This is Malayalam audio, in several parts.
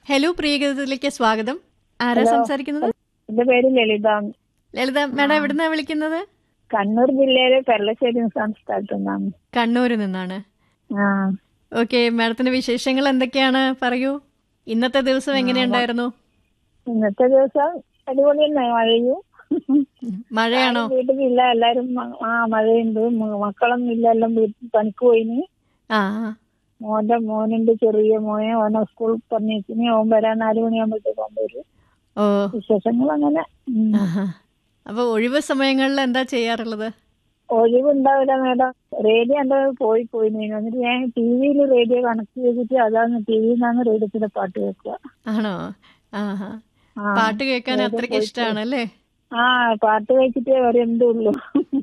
ഹലോ പ്രിയഗീതത്തിലേക്ക് സ്വാഗതം ആരാ ഹലോ. സംസാരിക്കുന്നത് എന്റെ പേര് ലളിത ലളിത മേഡം എവിടുന്നാ വിളിക്കുന്നത് കണ്ണൂർ ജില്ലയിലെ പെരളശ്ശേരി സ്ഥലത്തു നിന്നാണ് കണ്ണൂരിൽ നിന്നാണ് ആ ഓക്കെ മാഡത്തിന്റെ വിശേഷങ്ങൾ എന്തൊക്കെയാണ് പറയൂ ഇന്നത്തെ ദിവസം എങ്ങനെയുണ്ടായിരുന്നു ഇന്നത്തെ ദിവസം അടിപൊളി തന്നെ മഴയും മഴയാണോ ആരും വീട്ടിലില്ല എല്ലാരും മ- ആ മഴയുണ്ട് മ- മക്കളൊന്നും ഇല്ല എല്ലാം വീട്ടിൽ പണിക്ക് പോയിന് ആ ആ. മോന്റെ മോനുണ്ട് ചെറിയ മോനെ ഓനെ സ്കൂൾ പറഞ്ഞേക്കിന് ഓൻ വരാൻ നാല് മണിയാകുമ്പോഴത്തേക്ക് ഓൻ വരും ഓ വിശേഷങ്ങൾ അങ്ങനെ ഉം. ആഹാ. അപ്പൊ ഒഴിവ് സമയങ്ങളിൽ എന്താ ചെയ്യാറുള്ളത് ഒഴിവുണ്ടാവില്ല മേഡം റേഡിയോ എന്റെ പോയി പോയി എന്നിട്ട് ഞാൻ ടി വിയിൽ റേഡിയോ കണക്ട് ചെയ്തിട്ട് അതാണ് ടി വിയിൽ നിന്നാണ് റേഡിയോത്തിന്റെ പാട്ട് കേൾക്കുക ആണോ ആഹാ ആ. പാട്ട് കേൾക്കാൻ റേഡിയോ അത്രയ്ക്ക് പോയി ഇഷ്ടമാണല്ലേ ആ പാട്ട് കഴിച്ചിട്ടേ വരെ എന്തുള്ളൂ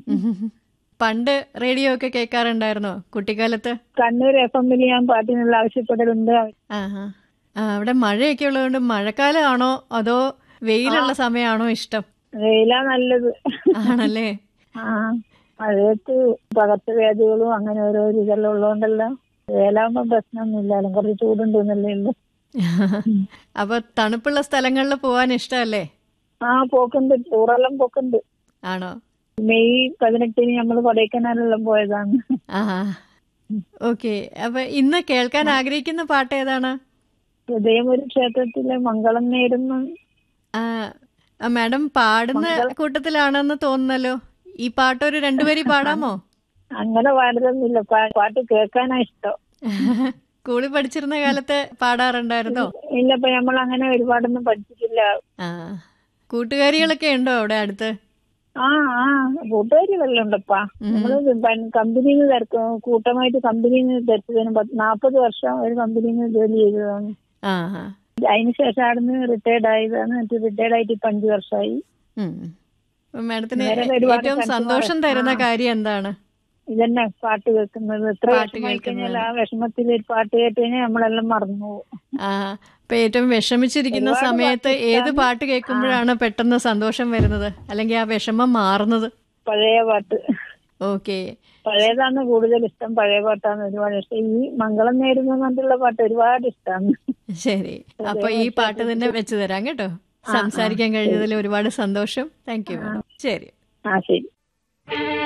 പണ്ട് റേഡിയോ ഒക്കെ കേൾക്കാറുണ്ടായിരുന്നോ കുട്ടിക്കാലത്ത് കണ്ണൂർ എഫ് എമ്മിൽ ഞാൻ പാട്ടിനുള്ള ആവശ്യപ്പെടലുണ്ട് ആഹാ. ആ അവിടെ മഴയൊക്കെ ഉള്ളതുകൊണ്ട് മഴക്കാലമാണോ അതോ വെയിലുള്ള സമയമാണോ ഇഷ്ടം വെയിലാ നല്ലത് ആണല്ലേ ആ മഴയത്ത് പകർച്ചവ്യാധികളും അങ്ങനെ ഓരോ ഇതെല്ലാം ഉള്ളതുകൊണ്ടല്ലോ വേലാകുമ്പോ പ്രശ്നമൊന്നുമില്ലല്ലോ കുറച്ച് ചൂടുണ്ടെന്നല്ലേ ഉള്ളു അപ്പൊ തണുപ്പുള്ള സ്ഥലങ്ങളിൽ പോവാൻ ഇഷ്ടമല്ലേ ആ പോക്കുണ്ട് ടൂറെല്ലാം പോക്കുണ്ട് ആണോ മെയ് പതിനെട്ടിന് നമ്മൾ കൊടൈക്കനാലെല്ലാം പോയതാണ് ആ ഓക്കെ അപ്പൊ ഇന്ന് കേൾക്കാൻ ആഗ്രഹിക്കുന്ന പാട്ട് ഏതാണ് ഹൃദയമൊരു ക്ഷേത്രത്തിലെ മംഗളം നേരുന്നു ആ ആ, മാഡം പാടുന്ന മംഗളം- കൂട്ടത്തിലാണെന്ന് തോന്നുന്നല്ലോ ഈ പാട്ട് ഒരു രണ്ടുപേരി പാടാമോ അങ്ങനെ പാടുന്നില്ല പാട്ട് കേൾക്കാനാ ഇഷ്ടം സ്കൂളിൽ പഠിച്ചിരുന്ന കാലത്ത് പാടാറുണ്ടായിരുന്നോ ഇല്ല ഇപ്പൊ നമ്മൾ അങ്ങനെ ഒരുപാടൊന്നും പഠിച്ചിട്ടില്ല ആ കൂട്ടുകാരികളൊക്കെ ഉണ്ടോ അവിടെ അടുത്ത് ആ ആ കൂട്ടുകാരികളെല്ലാം ഉണ്ടപ്പാ ഉം. നമ്മള് കമ്പനിയിൽ നിന്ന് തിരക്കും കൂട്ടമായിട്ട് കമ്പനിയിൽ നിന്ന് തിരച്ചതിന് നാപ്പത് വർഷം ഒരു കമ്പനിയിൽ നിന്ന് ജോലി ചെയ്തതാണ് ആ ആ അതിന് ശേഷം അവിടുന്ന് റിട്ടയർഡ് ആയതാണ് എന്നിട്ട് റിട്ടയർഡ് ആയിട്ട് ഇപ്പൊ അഞ്ചു വർഷമായി ഉം. അപ്പൊ മാഡത്തിന് വേറെ ഒരുപാട് ഏറ്റവും സ്ഥലത്ത് സന്തോഷം പോകാൻ- തരുന്ന ആ. കാര്യം എന്താണ് ഇതന്നെ പാട്ട് കേൾക്കുന്നത് എത്ര പാട്ട് വിഷമായി കഴിഞ്ഞാൽ കേൾക്കുന്നത്. ആ വിഷമത്തിൽ ഒരു പാട്ട് കേട്ട് കഴിഞ്ഞാൽ നമ്മളെല്ലാം മറന്നു പോകും ആ അപ്പൊ ഏറ്റവും വിഷമിച്ചിരിക്കുന്ന ഒരുപാട് സമയത്ത് പാട്ട് ഏത് ഇഷ്ടാണ്. പാട്ട് കേൾക്കുമ്പോഴാണ് പെട്ടെന്ന് സന്തോഷം വരുന്നത് അല്ലെങ്കിൽ ആ വിഷമം മാറുന്നത് പഴയ പാട്ട് ഓക്കെ പഴയതാണ് കൂടുതൽ ഇഷ്ടം പഴയ പാട്ടാണ് ഒരുപാട് ഇഷ്ടം ഈ മംഗളം നേരുന്നു പറഞ്ഞിട്ടുള്ള പാട്ട് ഒരുപാട് ഇഷ്ടമാണ് ശരി അപ്പൊ ഈ പാട്ട് തന്നെ വെച്ച് തരാം കേട്ടോ സംസാരിക്കാൻ കഴിഞ്ഞതിൽ ഒരുപാട് സന്തോഷം താങ്ക് യു ശരി ആ ശരി